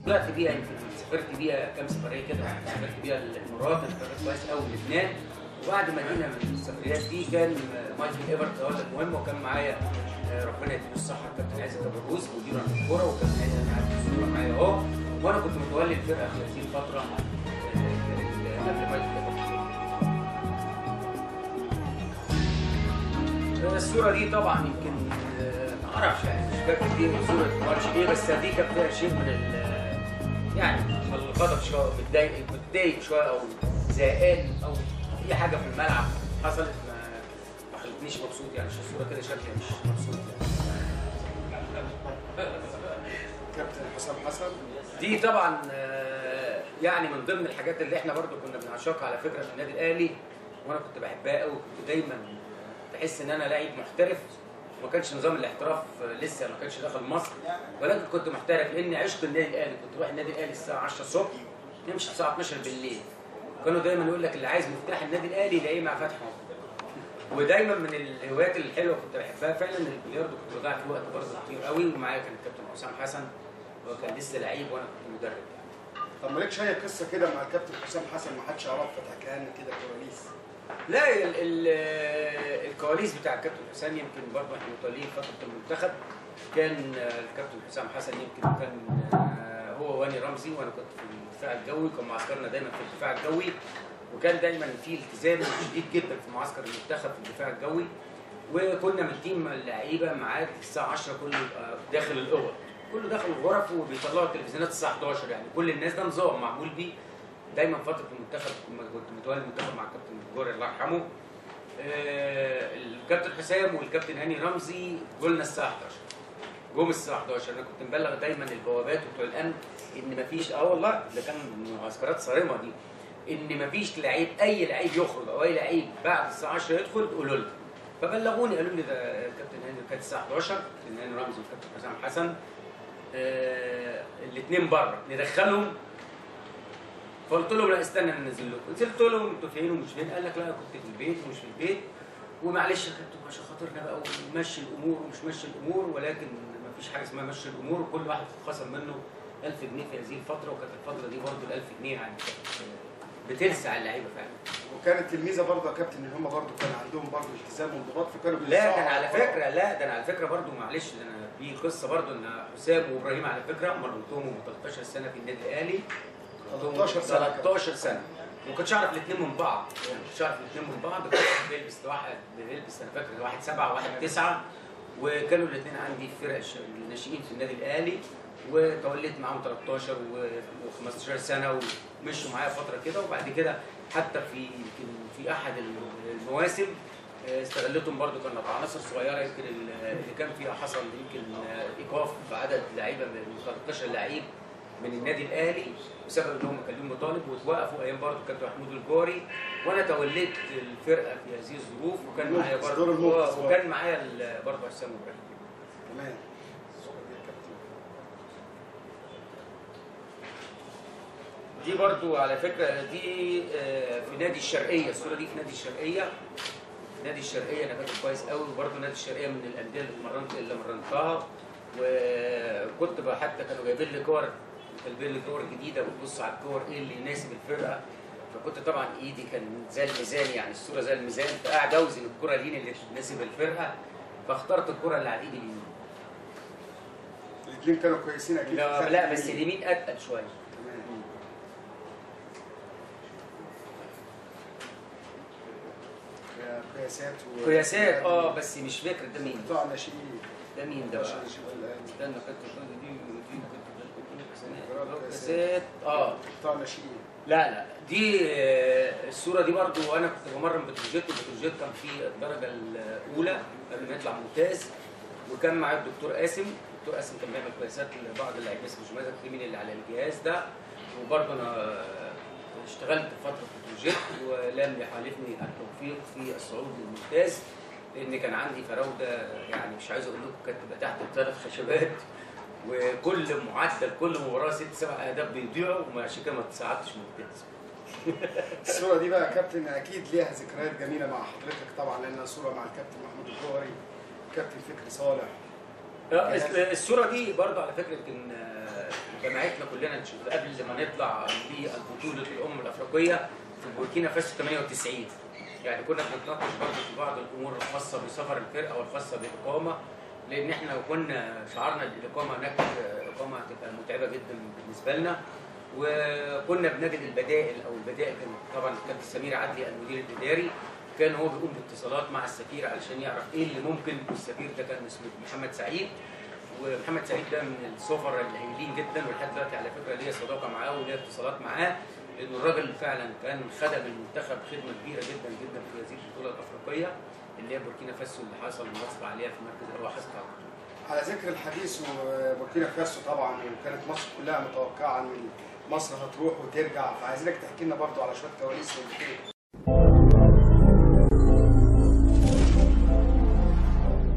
طلعت بيها يمكن سافرت بيها كام سفريه كده سافرت بيها الامارات سافرت كويس قوي لبنان وبعد ما جينا من السفريات دي كان مايكل ايفرت هو المهم وكان معايا آه، ربنا يديله الصحه الكابتن عايز البروز مدير عن الكوره وكابتن عايز معايا في الصوره معايا اهو وانا كنت متولي الفرقه في هذه الفتره آه، كانت قبل مايكل ايفرت الصورة دي طبعا يمكن آه، ما اعرفش يعني مش فاكر دي صورة ماتش ايه بس دي كان فيها شيء من ال يعني من الغضب شوية متضايق متضايق شوية او زهقان او في حاجة في الملعب حصلت ما ما خلتنيش مبسوط يعني مش الصورة كده شكلي مش مبسوط يعني. كابتن حسام حسن دي طبعا آه، يعني من ضمن الحاجات اللي احنا برضو كنا بنعشقها على فكره في النادي الاهلي وانا كنت بحبها قوي كنت دايما بحس ان انا لعيب محترف ما كانش نظام الاحتراف آه، لسه ما كانش دخل مصر ولكن كنت محترف لاني عشق النادي الاهلي كنت بروح النادي الاهلي الساعه 10 الصبح نمشي الساعه 12 بالليل كانوا دايما يقول لك اللي عايز مفتاح النادي الاهلي يلاقيه مع فتحي عمر ودايما من الهوايات الحلوه كنت بحبها فعلا البلياردو كنت بضيع فيه وقت برضه كتير قوي ومعايا كان الكابتن حسام حسن هو كان لسه لعيب وانا كنت مدرب طب مالكش اي قصه كده مع الكابتن حسام حسن ما حدش يعرفها تحكيها لنا كده كواليس لا ال ال الكواليس بتاع الكابتن حسام يمكن برضه احنا متولين فتره المنتخب كان آه، الكابتن حسام حسن يمكن كان آه، هو واني رمزي وانا كنت في الدفاع الجوي كان معسكرنا دايما في الدفاع الجوي وكان دايما في التزام شديد جدا في معسكر المنتخب في الدفاع الجوي وكنا من تيم اللعيبه معاك الساعه 10 كله يبقى داخل الاوض كله داخل الغرف وبيطلعوا التلفزيونات الساعه 11 يعني كل الناس ده نظام معمول بيه دايما فتره المنتخب لما كنت متولي المنتخب مع الكابتن جوري الله يرحمه آه، الكابتن حسام والكابتن هاني رمزي قلنا الساعه 11 جم الساعه 11 انا كنت مبلغ دايما البوابات وبتوع الامن ان مفيش اه والله ده كان معسكرات صارمه دي ان مفيش لعيب اي لعيب يخرج او اي لعيب بعد الساعه 10 يدخل قولوا لنا فبلغوني قالوا لي ده الكابتن هاني كانت الساعه 11 الكابتن هاني رمزي والكابتن حسام حسن آه الاثنين بره ندخلهم فقلت لهم لا استنى انا انزل لكم نزلت لهم انتوا فين ومش فين قال لك لا انا كنت في البيت ومش في البيت ومعلش يا كابتن عشان خاطرنا بقى ونمشي الامور ومش مشي الامور ولكن ما فيش حاجه اسمها مشي الامور وكل واحد اتخصم منه 1000 جنيه في هذه الفتره وكانت الفتره دي برضه ال 1000 جنيه يعني كانت بتلسع اللعيبه فعلا وكانت الميزه برضه يا كابتن ان هم برضه كان عندهم برضه التزام وانضباط فكانوا لا بيوزعوا ده انا على الكرة. فكره لا ده انا على فكره برضو معلش ده انا في قصه برضو ان حسام وابراهيم على فكره مرنتهم 13 سنه في النادي الاهلي 13 سنة. 13 سنه وما كنتش اعرف الاثنين من بعض يعني ما كنتش اعرف الاثنين من بعض كنت بيلبس واحد بيلبس انا فاكر واحد سبعه وواحد تسعه وكانوا الاثنين عندي في فرق الش- الناشئين في النادي الاهلي وتوليت معاهم 13 و15 سنه ومشوا معايا فتره كده وبعد كده حتى في يمكن في احد المواسم آه، استغلتهم برضو كانت عناصر صغيره يمكن ال- اللي كان فيها حصل يمكن آه، ايقاف بعدد لعيبه من 13 لعيب من النادي الاهلي بسبب ان هم كان لهم مطالب وتوقفوا ايام برضو كابتن محمود الجوري وانا توليت الفرقه في هذه الظروف وكان معايا دور برضو المنقذ آه، وكان معايا ال- برضو حسام ابراهيم تمام الصورة دي يا كابتن. دي برضو على فكرة دي آه، في نادي الشرقية الصورة دي في نادي الشرقية نادي الشرقية أنا فاكر كويس قوي وبرضو نادي الشرقية من الأندية اللي مرنت اللي مرنتها وكنت بقى حتى كانوا جايبين لي كور جايبين لي كور جديدة وتبص على الكور إيه اللي يناسب الفرقة فكنت طبعا ايدي كان زي الميزان يعني الصوره زي الميزان فقاعد اوزن الكره اليمين اللي تناسب الفرقه فاخترت الكره اللي على الايد اليمين الاثنين كانوا كويسين اكيد لا, في لا فرق بس اليمين. اليمين اتقل شويه تمام يا قياسات و... قياسات اه بس مش فاكر ده مين قطاع ناشئين ده مين ده بقى 11 ناشئين الآن. استنى كنت دي دي كنت قياسات اه قطاع ناشئين لا لا دي آه، الصوره دي برضو انا كنت بمرن بتروجيت وبتروجيت كان في الدرجه الاولى قبل ما يطلع ممتاز وكان معايا الدكتور قاسم الدكتور قاسم كان بيعمل قياسات لبعض اللعيبه بس مش ماسك مين اللي على الجهاز ده وبرضه انا آه، اشتغلت فتره في بروجيت ولم يحالفني التوفيق في الصعود للممتاز لان كان عندي فراوده يعني مش عايز اقول لكم كانت تبقى تحت الثلاث خشبات وكل معدل كل مباراه ست سبع اهداف بيضيعوا وعشان كده ما تصعدتش ممتاز الصورة دي بقى يا كابتن أكيد ليها ذكريات جميلة مع حضرتك طبعا لأنها صورة مع الكابتن محمود الجوهري كابتن فكري صالح آه، الصوره دي برضه على فكره يمكن آه، جمعتنا كلنا نشوف قبل ما نطلع لبطوله الامم الافريقيه في بوركينا فاسو 98 يعني كنا بنتناقش برضه في بعض الامور الخاصه بسفر الفرقه والخاصه بالاقامه لان احنا كنا شعرنا ان الاقامه هناك اقامه هتبقى متعبه جدا بالنسبه لنا وكنا بنجد البدائل او البدائل كان طبعا كابتن سمير عدلي المدير الاداري كان هو بيقوم باتصالات مع السفير علشان يعرف ايه اللي ممكن والسفير ده كان اسمه محمد سعيد ومحمد سعيد ده من السفراء الهايلين جدا ولحد دلوقتي على فكره ليا صداقه معاه وليا اتصالات معاه لانه الراجل فعلا كان خدم المنتخب خدمه كبيره جدا جدا في هذه البطوله الافريقيه اللي هي بوركينا فاسو اللي حصل النصب عليها في مركز هو حصل على البطوله. على ذكر الحديث وبوركينا فاسو طبعا وكانت مصر كلها متوقعه ان مصر هتروح وترجع فعايزينك تحكي لنا برضو على شويه كواليس والبطوله